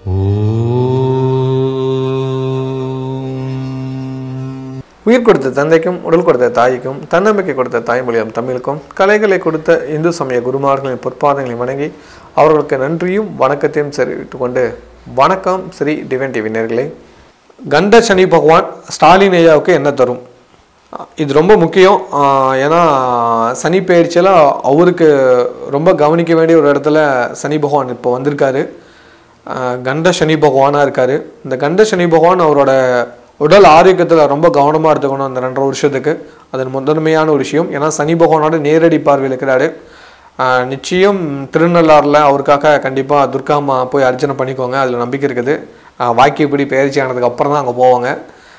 உயிர் கொடுத்த தந்தைக்கும் உடல் கொடுத்த தாய்க்கும் தன்னம்பிக்கை கொடுத்த தாய்மொழியாம் தமிழுக்கும் கலைகளை கொடுத்த இந்து சமய குருமார்களின் பொற்பாதங்களை வணங்கி அவர்களுக்கு நன்றியும் வணக்கத்தையும் தெரிவித்துக் கொண்டு வணக்கம் ஸ்ரீ டிவன் டிவி நேர்களே கண்ட சனி பகவான் ஸ்டாலின் ஐயாவுக்கு என்ன தரும் இது ரொம்ப முக்கியம் ஆஹ் ஏன்னா சனி பயிற்சியில் அவருக்கு ரொம்ப கவனிக்க வேண்டிய ஒரு இடத்துல சனி பகவான் இப்போ வந்திருக்காரு ஆஹ் கண்ட சனி பகவானாக இருக்கார் இந்த கண்ட சனி பகவான் அவரோட உடல் ஆரோக்கியத்தில் ரொம்ப கவனமாக எடுத்துக்கணும் அந்த ரெண்டரை வருஷத்துக்கு அது முதன்மையான ஒரு விஷயம் ஏன்னா சனி பகவானோட நேரடி பார்வையில் இருக்கிறாரு ஆஹ் நிச்சயம் திருநள்ளாறில் அவருக்காக கண்டிப்பாக துர்காமா போய் அர்ச்சனை பண்ணிக்கோங்க அதில் நம்பிக்கை இருக்குது ஆஹ் வாக்கியப்படி பயிற்சி ஆனதுக்கு அப்புறம் தான் அங்கே போவாங்க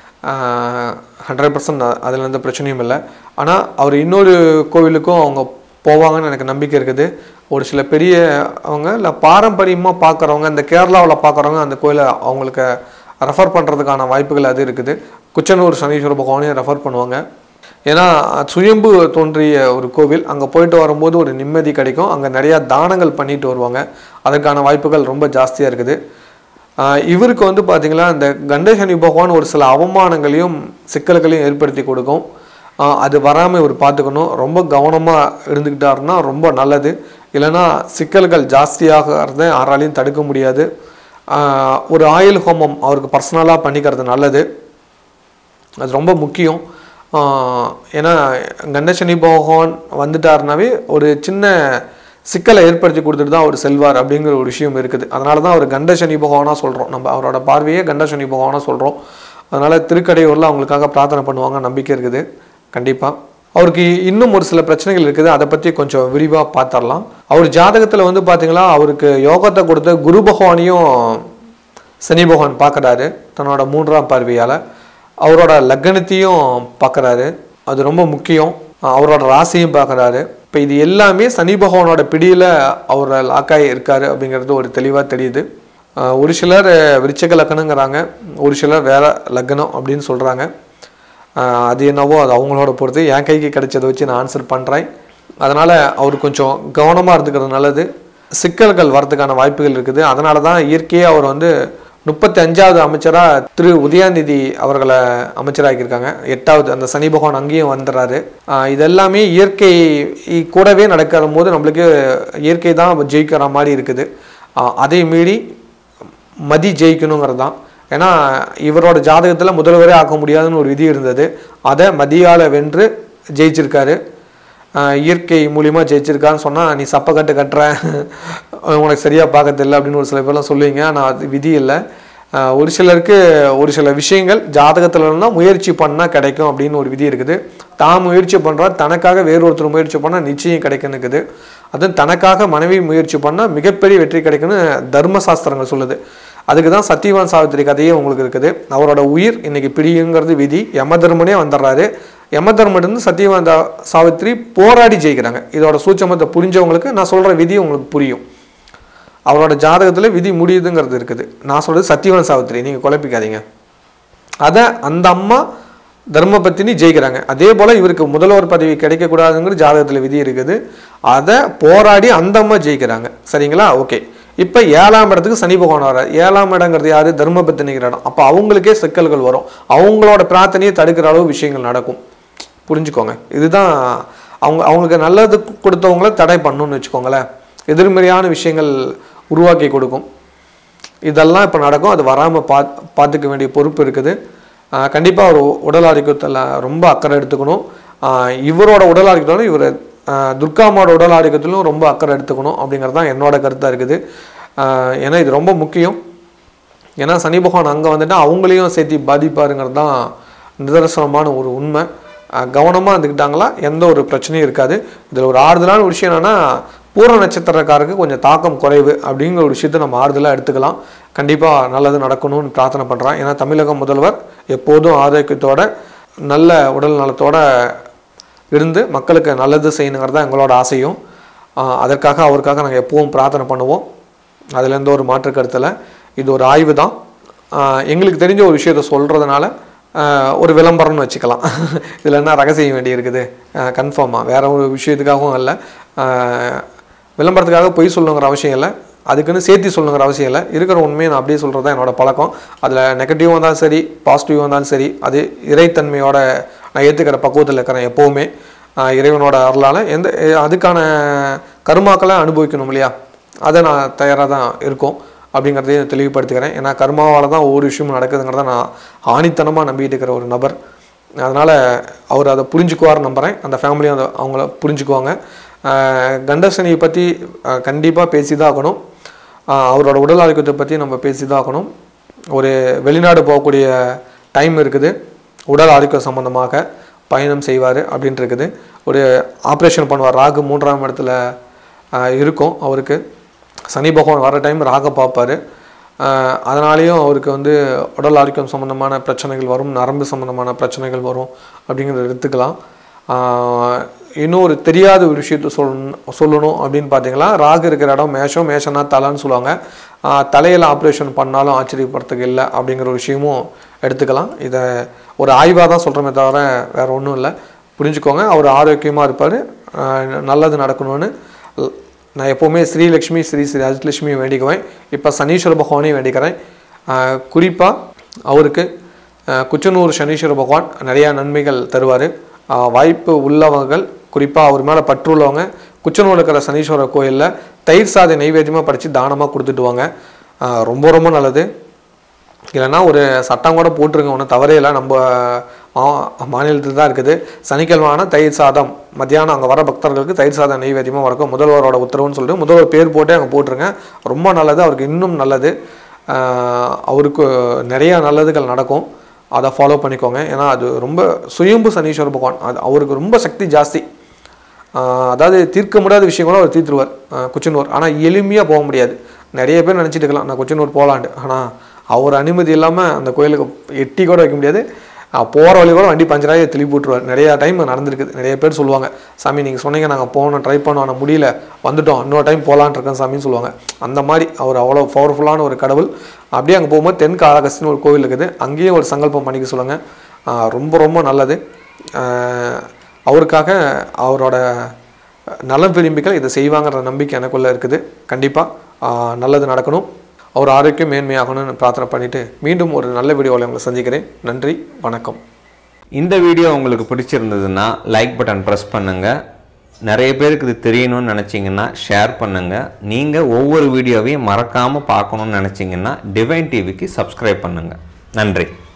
ஹண்ட்ரட் பர்சன்ட் அதில் எந்த பிரச்சனையும் இல்லை ஆனால் அவர் இன்னொரு கோவிலுக்கும் அவங்க போவாங்கன்னு எனக்கு நம்பிக்கை இருக்குது ஒரு சில பெரிய அவங்க இல்லை பாரம்பரியமாக பார்க்குறவங்க இந்த கேரளாவில் பார்க்குறவங்க அந்த கோயிலை அவங்களுக்கு ரெஃபர் பண்ணுறதுக்கான வாய்ப்புகள் அது இருக்குது குச்சனூர் சனீஸ்வர பகவானையும் ரெஃபர் பண்ணுவாங்க ஏன்னா சுயம்பு தோன்றிய ஒரு கோவில் அங்கே போயிட்டு வரும்போது ஒரு நிம்மதி கிடைக்கும் அங்கே நிறையா தானங்கள் பண்ணிட்டு வருவாங்க அதற்கான வாய்ப்புகள் ரொம்ப ஜாஸ்தியாக இருக்குது ஆஹ் இவருக்கு வந்து பார்த்தீங்களா இந்த கண்டசனி பகவான் ஒரு சில அவமானங்களையும் சிக்கல்களையும் ஏற்படுத்தி கொடுக்கும் ஆஹ் அது வராமல் இவர் பார்த்துக்கணும் ரொம்ப கவனமாக இருந்துக்கிட்டாருன்னா ரொம்ப நல்லது இல்லைன்னா சிக்கல்கள் ஜாஸ்தியாகிறத யாராலையும் தடுக்க முடியாது ஆஹ் ஒரு ஆயுள் ஹோமம் அவருக்கு பர்சனலாக பண்ணிக்கிறது நல்லது அது ரொம்ப முக்கியம் ஆஹ் ஏன்னா கண்டசனி பகவான் வந்துட்டாருனாவே ஒரு சின்ன சிக்கலை ஏற்படுத்தி கொடுத்துட்டு தான் அவர் செல்வார் அப்படிங்கிற ஒரு விஷயம் இருக்குது அதனால தான் அவர் கண்டசனி பகவானாக சொல்கிறோம் நம்ம அவரோட பார்வையே கண்டசனி பகவானாக சொல்கிறோம் அதனால் திருக்கடையூரில் அவங்களுக்காக பிரார்த்தனை பண்ணுவாங்க நம்பிக்கை இருக்குது கண்டிப்பாக அவருக்கு இன்னும் ஒரு சில பிரச்சனைகள் இருக்குது அதை பற்றி கொஞ்சம் விரிவாக பார்த்துடலாம் அவர் ஜாதகத்தில் வந்து பார்த்தீங்களா அவருக்கு யோகத்தை கொடுத்த குரு பகவானையும் சனி பகவான் பார்க்குறாரு தன்னோட மூன்றாம் பார்வையால் அவரோட லக்னத்தையும் பார்க்குறாரு அது ரொம்ப முக்கியம் அவரோட ராசியும் பார்க்குறாரு இப்போ இது எல்லாமே சனி பகவானோட பிடியில் அவர் லாக்காகி இருக்காரு அப்படிங்கிறது ஒரு தெளிவாக தெரியுது ஆஹ் ஒரு சிலர் விருச்சக லக்னங்கிறாங்க ஒரு சிலர் வேற லக்னம் அப்படின்னு சொல்கிறாங்க அது என்னவோ அது அவங்களோட பொறுத்து என் கைக்கு கிடைச்சதை வச்சு நான் ஆன்சர் பண்ணுறேன் அதனால் அவர் கொஞ்சம் கவனமாக இருந்துக்கிறது நல்லது சிக்கல்கள் வரதுக்கான வாய்ப்புகள் இருக்குது அதனால தான் இயற்கையே அவர் வந்து முப்பத்தி அஞ்சாவது அமைச்சராக திரு உதயாநிதி அவர்களை அமைச்சராக்கியிருக்காங்க எட்டாவது அந்த சனி பகவான் அங்கேயும் வந்துடுறாரு ஆஹ் இதெல்லாமே இயற்கை கூடவே நடக்கிற போது நம்மளுக்கு இயற்கை தான் ஜெயிக்கிற மாதிரி இருக்குது ஆஹ் அதை மீறி மதி ஜெயிக்கணுங்கிறது தான் ஏன்னா இவரோட ஜாதகத்தில் முதல்வரே ஆக்க முடியாதுன்னு ஒரு விதி இருந்தது அதை மதியால் வென்று ஜெயிச்சிருக்காரு ஆஹ் இயற்கை மூலியமாக ஜெயிச்சிருக்கான்னு சொன்னால் நீ சப்பை கட்டு கட்டுற உனக்கு சரியாக பார்க்க தெரியல அப்படின்னு ஒரு சில பேர்லாம் சொல்லுவீங்க ஆனால் அது விதி இல்லை ஆஹ் ஒரு சிலருக்கு ஒரு சில விஷயங்கள் ஜாதகத்தில் இருந்தால் முயற்சி பண்ணால் கிடைக்கும் அப்படின்னு ஒரு விதி இருக்குது தான் முயற்சி பண்ணுறா தனக்காக வேறு ஒருத்தர் முயற்சி பண்ணால் நிச்சயம் கிடைக்குன்னு இருக்குது அதுவும் தனக்காக மனைவி முயற்சி பண்ணால் மிகப்பெரிய வெற்றி கிடைக்குன்னு தர்மசாஸ்திரங்கள் சொல்லுது அதுக்கு தான் சத்தியவான் சாவித்திரி கதையே உங்களுக்கு இருக்குது அவரோட உயிர் இன்னைக்கு பிடிங்கிறது விதி யமதர்மனே வந்துடுறாரு யமதர்மன் சத்தியவான் தா- சாவித்திரி போராடி ஜெயிக்கிறாங்க இதோட சூட்சமத்தை புரிஞ்சவங்களுக்கு நான் சொல்கிற விதி உங்களுக்கு புரியும் அவரோட ஜாதகத்தில் விதி முடியுதுங்கிறது இருக்குது நான் சொல்கிறது சத்தியவான் சாவித்திரி நீங்கள் குழப்பிக்காதீங்க அதை அந்த அம்மா தர்மபத்தினி ஜெயிக்கிறாங்க அதே போல் இவருக்கு முதல்வர் பதவி கிடைக்கக்கூடாதுங்கிற ஜாதகத்தில் விதி இருக்குது அதை போராடி அந்த அம்மா ஜெயிக்கிறாங்க சரிங்களா ஓகே இப்போ ஏழாம் இடத்துக்கு சனி பகவான் வர்றார் ஏழாம் இடங்கிறது யாரு தர்மபத்தினிக்கிற இடம் அப்போ அவங்களுக்கே சிக்கல்கள் வரும் அவங்களோட பிரார்த்தனையை தடுக்கிற அளவு விஷயங்கள் நடக்கும் புரிஞ்சுக்கோங்க இதுதான் அவங்க அவங்களுக்கு நல்லது கொடுத்தவங்கள தடை பண்ணணும்னு வச்சுக்கோங்களேன் எதிர்மறையான விஷயங்கள் உருவாக்கி கொடுக்கும் இதெல்லாம் இப்போ நடக்கும் அது வராமல் பா பார்த்துக்க வேண்டிய பொறுப்பு இருக்குது கண்டிப்பாக ஒரு உடல் ஆரோக்கியத்தில் ரொம்ப அக்கறை எடுத்துக்கணும் ஆஹ் இவரோட உடல் ஆரோக்கியத்தோட இவர் துர்காமாவோட உடல் ஆரோக்கியத்திலும் ரொம்ப அக்கறை எடுத்துக்கணும் அப்படிங்கிறது தான் என்னோட கருத்தாக இருக்குது ஆஹ் ஏன்னா இது ரொம்ப முக்கியம் ஏன்னா சனி பகவான் அங்கே வந்துட்டா அவங்களையும் சேர்த்து பாதிப்பாருங்கிறது தான் நிதர்சனமான ஒரு உண்மை கவனமாக இருந்துக்கிட்டாங்களா எந்த ஒரு பிரச்சனையும் இருக்காது இதில் ஒரு ஆறுதலான ஒரு விஷயம் என்னென்னா பூர்வ நட்சத்திரக்காரருக்கு கொஞ்சம் தாக்கம் குறைவு அப்படிங்கிற ஒரு விஷயத்தை நம்ம ஆறுதலாக எடுத்துக்கலாம் கண்டிப்பாக நல்லது நடக்கணும்னு பிரார்த்தனை பண்ணுறேன் ஏன்னா தமிழக முதல்வர் எப்போதும் ஆரோக்கியத்தோட நல்ல உடல் நலத்தோட இருந்து மக்களுக்கு நல்லது செய்யணுங்கிறது தான் எங்களோட ஆசையும் ஆஹ் அதற்காக அவருக்காக நாங்கள் எப்பவும் பிரார்த்தனை பண்ணுவோம் அதில் எந்த ஒரு மாற்று கருத்தில் இது ஒரு ஆய்வு தான் ஆஹ் எங்களுக்கு தெரிஞ்ச ஒரு விஷயத்தை சொல்கிறதுனால ஒரு விளம்பரம்னு வச்சுக்கலாம் இதில் என்ன ரகசியம் வேண்டி இருக்குது கன்ஃபார்மாக வேற ஒரு விஷயத்துக்காகவும் இல்லை ஆஹ் விளம்பரத்துக்காக பொய் சொல்லணுங்கிற அவசியம் இல்லை அதுக்குன்னு சேர்த்து சொல்லணுங்கிற அவசியம் இல்லை இருக்கிற உண்மையை நான் அப்படியே சொல்கிறது தான் என்னோட பழக்கம் அதில் நெகட்டிவாக இருந்தாலும் சரி பாசிட்டிவாக இருந்தாலும் சரி அது இறைத்தன்மையோட நான் ஏற்றுக்கிற பக்குவத்தில் இருக்கிறேன் எப்போவுமே ஆஹ் இறைவனோட அருளால் எந்த எ- அதுக்கான கருமாக்களை அனுபவிக்கணும் இல்லையா அதை நான் தயாராக தான் இருக்கும் அப்படிங்கிறதையும் தெளிவுபடுத்திக்கிறேன் ஏன்னா கர்மாவால் தான் ஒவ்வொரு விஷயமும் நடக்குதுங்கிறத நான் ஆணித்தனமாக நம்பிட்டு இருக்கிற ஒரு நபர் அதனால் அவர் அதை புரிஞ்சுக்குவார் நம்புகிறேன் அந்த ஃபேமிலியும் அதை அவங்கள புரிஞ்சுக்குவாங்க ஆஹ் கண்டசனியை பற்றி கண்டிப்பாக பேசி தான் ஆகணும் ஆஹ் அவரோட உடல் ஆரோக்கியத்தை பற்றி நம்ம பேசி தான் ஆகணும் ஒரு வெளிநாடு போகக்கூடிய டைம் இருக்குது உடல் ஆரோக்கியம் சம்மந்தமாக பயணம் செய்வார் அப்படின்ட்டு இருக்குது ஒரு ஆப்ரேஷன் பண்ணுவார் ராகு மூன்றாம் இடத்துல ஆஹ் இருக்கும் அவருக்கு சனி பகவான் வர டைம் ராக பார்ப்பாரு ஆஹ் அதனாலேயும் அவருக்கு வந்து உடல் ஆரோக்கியம் சம்மந்தமான பிரச்சனைகள் வரும் நரம்பு சம்மந்தமான பிரச்சனைகள் வரும் அப்படிங்கிறத எடுத்துக்கலாம் ஆஹ் இன்னும் ஒரு தெரியாத ஒரு விஷயத்த சொல்லணும் சொல்லணும் அப்படின்னு பார்த்தீங்கன்னா ராகு இருக்கிற இடம் மேஷம் மேஷம்னா தலைன்னு சொல்லுவாங்க ஆஹ் தலையில் ஆப்ரேஷன் பண்ணாலும் ஆச்சரியப்படுறதுக்கு இல்லை அப்படிங்கிற ஒரு விஷயமும் எடுத்துக்கலாம் இதை ஒரு ஆய்வாக தான் சொல்கிறோமே தவிர வேறு ஒன்றும் இல்லை புரிஞ்சுக்கோங்க அவர் ஆரோக்கியமாக இருப்பார் நல்லது நடக்கணும்னு ல்- நான் எப்போவுமே ஸ்ரீலக்ஷ்மி ஸ்ரீ ஸ்ரீ அஜித்லட்சுமி வேண்டிக்குவேன் இப்போ சனீஸ்வர பகவானையும் வேண்டிக்கிறேன் குறிப்பாக அவருக்கு ஆஹ் குச்சனூர் சனீஸ்வர பகவான் நிறையா நன்மைகள் தருவார் வாய்ப்பு உள்ளவர்கள் குறிப்பாக அவர் மேலே பற்று உள்ளவங்க குச்சனூர் இருக்கிற சனீஸ்வரர் கோயிலில் தயிர் சாதை நைவேத்தியமாக படித்து தானமாக கொடுத்துட்டு வாங்க ஆஹ் ரொம்ப ரொம்ப நல்லது இல்லைன்னா ஒரு சட்டம் கூட போட்டிருங்க ஒன்றும் தவறே இல்லை நம்ம மா- மாநிலத்தில் தான் இருக்குது சனிக்கிழமை ஆனால் தயிர் சாதம் மத்தியானம் அங்கே வர பக்தர்களுக்கு தயிர் சாதம் நெய்வேத்தியமாக இருக்கும் முதல்வரோட உத்தரவுன்னு சொல்லிட்டு முதல்வர் பேர் போட்டே அங்கே போட்டிருங்க ரொம்ப நல்லது அவருக்கு இன்னும் நல்லது ஆஹ் அவருக்கு நிறைய நல்லதுகள் நடக்கும் அதை ஃபாலோ பண்ணிக்கோங்க ஏன்னா அது ரொம்ப சுயம்பு சனீஸ்வர பகவான் அது அவருக்கு ரொம்ப சக்தி ஜாஸ்தி ஆஹ் அதாவது தீர்க்க முடியாத விஷயம் கூட அவர் தீர்த்துருவார் ஆஹ் குச்சனூர் ஆனால் எளிமையாக போக முடியாது நிறைய பேர் நினச்சிட்டு இருக்கலாம் நான் குச்சனூர் போகலான்ட்டு ஆனால் அவர் அனுமதி இல்லாமல் அந்த கோயிலுக்கு எட்டி கூட வைக்க முடியாது போகிற வழி கூட வண்டி பஞ்சராகி திருப்பி விட்டுருவார் நிறையா டைம் நடந்திருக்குது நிறைய பேர் சொல்லுவாங்க சாமி நீங்கள் சொன்னீங்க நாங்கள் போகணும் ட்ரை பண்ணோம் ஆனால் முடியல வந்துட்டோம் இன்னொரு டைம் போகலான் இருக்கேன் சாமின்னு சொல்லுவாங்க அந்த மாதிரி அவர் அவ்வளோ பவர்ஃபுல்லான ஒரு கடவுள் அப்படியே அங்கே போகும்போது தென் காளகஸ்தின்னு ஒரு கோவில் இருக்குது அங்கேயும் ஒரு சங்கல்பம் பண்ணிக்க சொல்லுங்க ஆஹ் ரொம்ப ரொம்ப நல்லது ஆஹ் அவருக்காக அவரோட நலம் விரும்பிகள் இதை செய்வாங்கன்ற நம்பிக்கை எனக்குள்ளே இருக்குது கண்டிப்பாக நல்லது நடக்கணும் அவர் ஆரோக்கியம் மேன்மையாகணும்னு பிரார்த்தனை பண்ணிட்டு மீண்டும் ஒரு நல்ல வீடியோவில் உங்களை சந்திக்கிறேன் நன்றி வணக்கம் இந்த வீடியோ உங்களுக்கு பிடிச்சிருந்ததுன்னா லைக் பட்டன் ப்ரெஸ் பண்ணுங்கள் நிறைய பேருக்கு இது தெரியணும்னு நினச்சிங்கன்னா ஷேர் பண்ணுங்கள் நீங்கள் ஒவ்வொரு வீடியோவையும் மறக்காமல் பார்க்கணும்னு நினச்சிங்கன்னா டிவைன் டிவிக்கு சப்ஸ்கிரைப் பண்ணுங்கள் நன்றி